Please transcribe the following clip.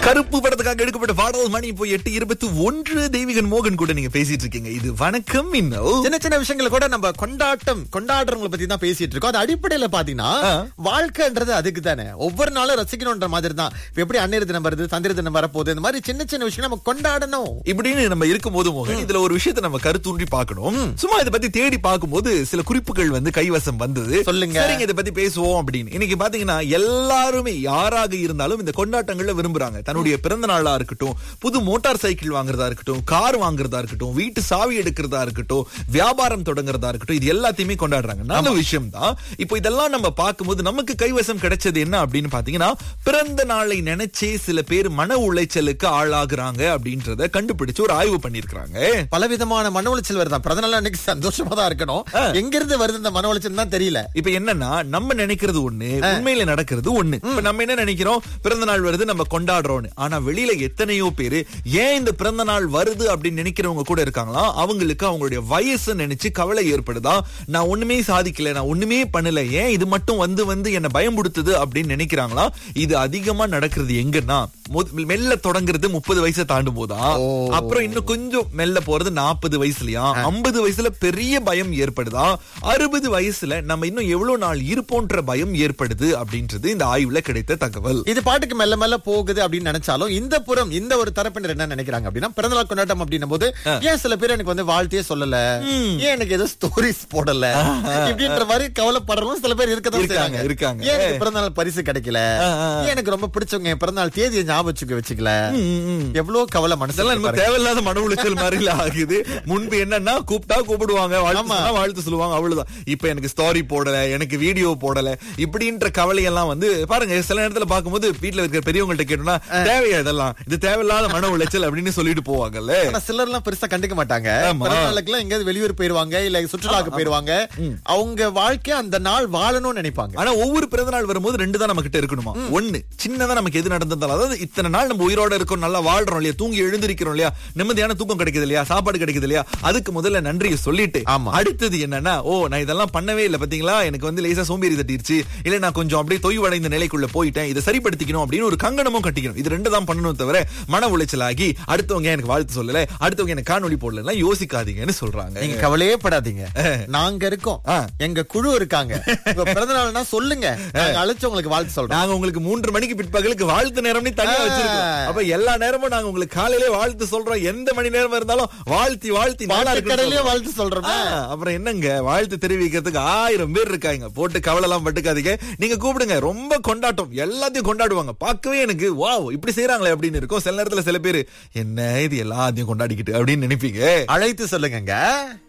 கருப்பு படத்துக்காக எடுக்கப்பட்ட பாடல் மணி இப்போ எட்டு இருபத்தி ஒன்று தெய்வீகன் மோகன் கூட நீங்க பேசிட்டு இருக்கீங்க இது வணக்கம் இன்னும் சின்ன சின்ன விஷயங்களை கூட நம்ம கொண்டாட்டம் கொண்டாடுறவங்களை பத்தி தான் பேசிட்டு இருக்கோம் அது அடிப்படையில பாத்தீங்கன்னா ஆ. வாழ்க்கைன்றது அதுக்கு தானே ஒவ்வொரு நாளும் ரசிக்கணும்ன்ற மாதிரி தான் இப்ப எப்படி அன்னையர் தினம் வருது சந்திர தினம் வரப்போகுது இந்த மாதிரி சின்ன சின்ன விஷயம் நம்ம கொண்டாடணும் இப்படின்னு நம்ம இருக்கும்போது மோகன் இதுல ஒரு விஷயத்தை நம்ம கருத்தூன்றி பார்க்கணும் சும்மா இதை பத்தி தேடி பார்க்கும்போது சில குறிப்புகள் வந்து கைவசம் வந்தது சொல்லுங்க. சரிங்க இதை பத்தி பேசுவோம் அப்படின்னு இன்னைக்கு பாத்தீங்கன்னா எல்லாருமே யாராக இருந்தாலும் இந்த கொண்டாட்டங்கள்ல விரும்புறாங்க தன்னுடைய பிறந்த நாளா இருக்கட்டும் புது மோட்டார் சைக்கிள் வாங்குறதா இருக்கட்டும் கார் வாங்குறதா இருக்கட்டும் வீட்டு சாவி எடுக்கிறதா இருக்கட்டும் வியாபாரம் தொடங்குறதா இருக்கட்டும் இது எல்லாத்தையுமே கொண்டாடுறாங்க நல்ல விஷயம் தான் இப்போ இதெல்லாம் நம்ம பார்க்கும்போது நமக்கு கைவசம் கிடைச்சது என்ன அப்படின்னு பாத்தீங்கன்னா பிறந்த நாளை நினைச்சே சில பேர் மன உளைச்சலுக்கு ஆளாகுறாங்க அப்படின்றத கண்டுபிடிச்சு ஒரு ஆய்வு பண்ணிருக்காங்க பலவிதமான மன உளைச்சல் வருதான் பிறந்த நாள் அன்னைக்கு சந்தோஷமா தான் இருக்கணும் எங்க இருந்து வருது இந்த மன உளைச்சல் தான் தெரியல இப்ப என்னன்னா நம்ம நினைக்கிறது ஒண்ணு உண்மையில நடக்கிறது ஒண்ணு இப்ப நம்ம என்ன நினைக்கிறோம் பிறந்த நாள் வருது நம்ம கொண்டாடுறோம்னு ஆனா வெளியில எத்தனையோ பேரு ஏன் இந்த பிறந்த நாள் வருது அப்படின்னு நினைக்கிறவங்க கூட இருக்காங்களா அவங்களுக்கு அவங்களுடைய வயசு நினைச்சு கவலை ஏற்படுதா நான் ஒண்ணுமே சாதிக்கல நான் ஒண்ணுமே பண்ணல ஏன் இது மட்டும் வந்து வந்து என்ன பயம்படுத்துது அப்படின்னு நினைக்கிறாங்களா இது அதிகமா நடக்கிறது எங்கன்னா மொத- மெல்ல தொடங்குறது முப்பது வயசை தாண்டும் போதா ஓ. அப்புறம் இன்னும் கொஞ்சம் மெல்ல போறது நாற்பது வயசுலயா ஐம்பது வயசுல பெரிய பயம் ஏற்படுதா அறுபது வயசுல நம்ம இன்னும் எவ்வளவு நாள் இருப்போன்ற பயம் ஏற்படுது அப்படின்றது இந்த ஆய்வுல கிடைத்த தகவல் இது பாட்டுக்கு மெல்ல மெல்ல போகுது அப்படின்னு நினைச்சாலும் இந்த புறம் இந்த ஒரு தரப்பினர் என்ன நினைக்கிறாங்க அப்படின்னா பிறந்தநாள் கொண்டாட்டம் அப்படின்னும் போது ஏன் சில பேர் எனக்கு வந்து வாழ்த்தையே சொல்லல ஏன் எனக்கு ஏதோ ஸ்டோரிஸ் போடல இப்படின்ற மாதிரி கவலைப்படுறவங்க சில பேர் இருக்கதான் இருக்காங்க, செய்றாங்க இருக்காங்க. ஏன் எனக்கு பிறந்தநாள் பரிசு கிடைக்கல ஏன் எனக்கு ரொம்ப பிடிச்சவங்க என் பிறந்தநாள் தேதியை ஞாபகம் வச்சுக்க வச்சுக்கல எவ்வளவு கவலை மனசுல இதெல்லாம் நம்ம பாருங்க. தேவையில்லாத மன உளைச்சல் மாதிரி ஆகுது முன்பு என்னன்னா கூப்பிட்டா கூப்பிடுவாங்க வாழ்த்து ஆமா. சொன்னா வாழ்த்து சொல்லுவாங்க அவ்வளவுதான் இப்ப எனக்கு ஸ்டாரி போடல எனக்கு வீடியோ போடல இப்படின்ற கவலை எல்லாம் வந்து பாருங்க சில நேரத்துல பார்க்கும்போது வீட்டுல இருக்கிற பெரியவங்கள்ட்ட கேட்டோம்னா தேவையா இதெல்லாம் இது தேவையில்லாத மன உளைச்சல் அப்படின்னு சொல்லிட்டு போவாங்கல்ல ஆனா சிலர் எல்லாம் பெருசா கண்டுக்க மாட்டாங்க ஆமா. பிறந்தநாளுக்கு எல்லாம் எங்கேயாவது வெளியூர் போயிருவாங்க இல்ல சுற்றுலாக்கு போயிருவாங்க அவங்க வாழ்க்கைய அந்த நாள் வாழணும்னு நினைப்பாங்க ஆனா ஒவ்வொரு பிறந்த நாள் வரும்போது ரெண்டு தான் நம்ம கிட்ட இருக்கணுமா ஒண்ணு சின்னதா நமக்கு எது நடந்திருந்தாலும் அதாவது இத்தனை நாள் நம்ம உயிரோட இருக்கோம் நல்லா வாழ்றோம் இல்லையா தூங்கி எழுந்திருக்கிறோம் இல்லையா நிம்மதியான தூக்கம் கிடைக்குது இல்லையா சாப்பாடு கிடைக்குது இல்லையா அதுக்கு முதல்ல நன்றியை சொல்லிட்டு ஆமா. அடுத்தது என்னன்னா ஓ நான் இதெல்லாம் பண்ணவே இல்லை பாத்தீங்களா எனக்கு வந்து லேசா சோம்பேறி தட்டிருச்சு இல்ல நான் கொஞ்சம் அப்படியே தொய்வடைந்த நிலைக்குள்ள போயிட்டேன் இதை சரிப்படுத்திக்கணும் அப்படின்னு ஒரு கங்கணமும் கட்டிக்கணும் இது ரெண்டு தான் பண்ணணும் தவிர மன உளைச்சல் ஆகி அடுத்தவங்க எனக்கு வாழ்த்து சொல்லல அடுத்தவங்க எனக்கு காணொலி போடலாம் யோசிக்காதீங்கன்னு சொல்றாங்க நீங்க கவலையே படாதீங்க நாங்க இருக்கோம் ஆ. எங்க குழு இருக்காங்க உங்க பிறந்த நாள்னா சொல்லுங்க நாங்க அழைச்சு உங்களுக்கு வாழ்த்து சொல்றோம் நாங்க உங்களுக்கு மூன்று மணிக்கு பிற்பகலுக்கு வாழ்த்து நேரம்னு தனியா ஆ. வச்சிருக்கோம் அப்ப எல்லா நேரமும் நாங்க உங்களுக்கு காலையிலே வாழ்த்து சொல்றோம் எந்த மணி நேரம் இருந்தாலும் வாழ்த்தி வாழ்த்தி நல்லா பாட்டு இருக்குன்னு கடையிலயே சொல்றோம். வாழ்த்து சொல்றோம் ஆ, அப்புறம் என்னங்க வாழ்த்து தெரிவிக்கிறதுக்கு ஆயிரம் பேர் இருக்காங்க போட்டு கவலை எல்லாம் பட்டுக்காதீங்க நீங்க கூப்பிடுங்க ரொம்ப கொண்டாட்டம் எல்லாத்தையும் கொண்டாடுவாங்க பார்க்கவே எனக்கு வாவ் இப்படி செய்யறாங்களே அப்படின்னு இருக்கும் சில நேரத்துல சில பேர் என்ன இது எல்லாத்தையும் கொண்டாடிக்கிட்டு அப்படின்னு நினைப்பீங்க அழைத்து சொல்லுங்க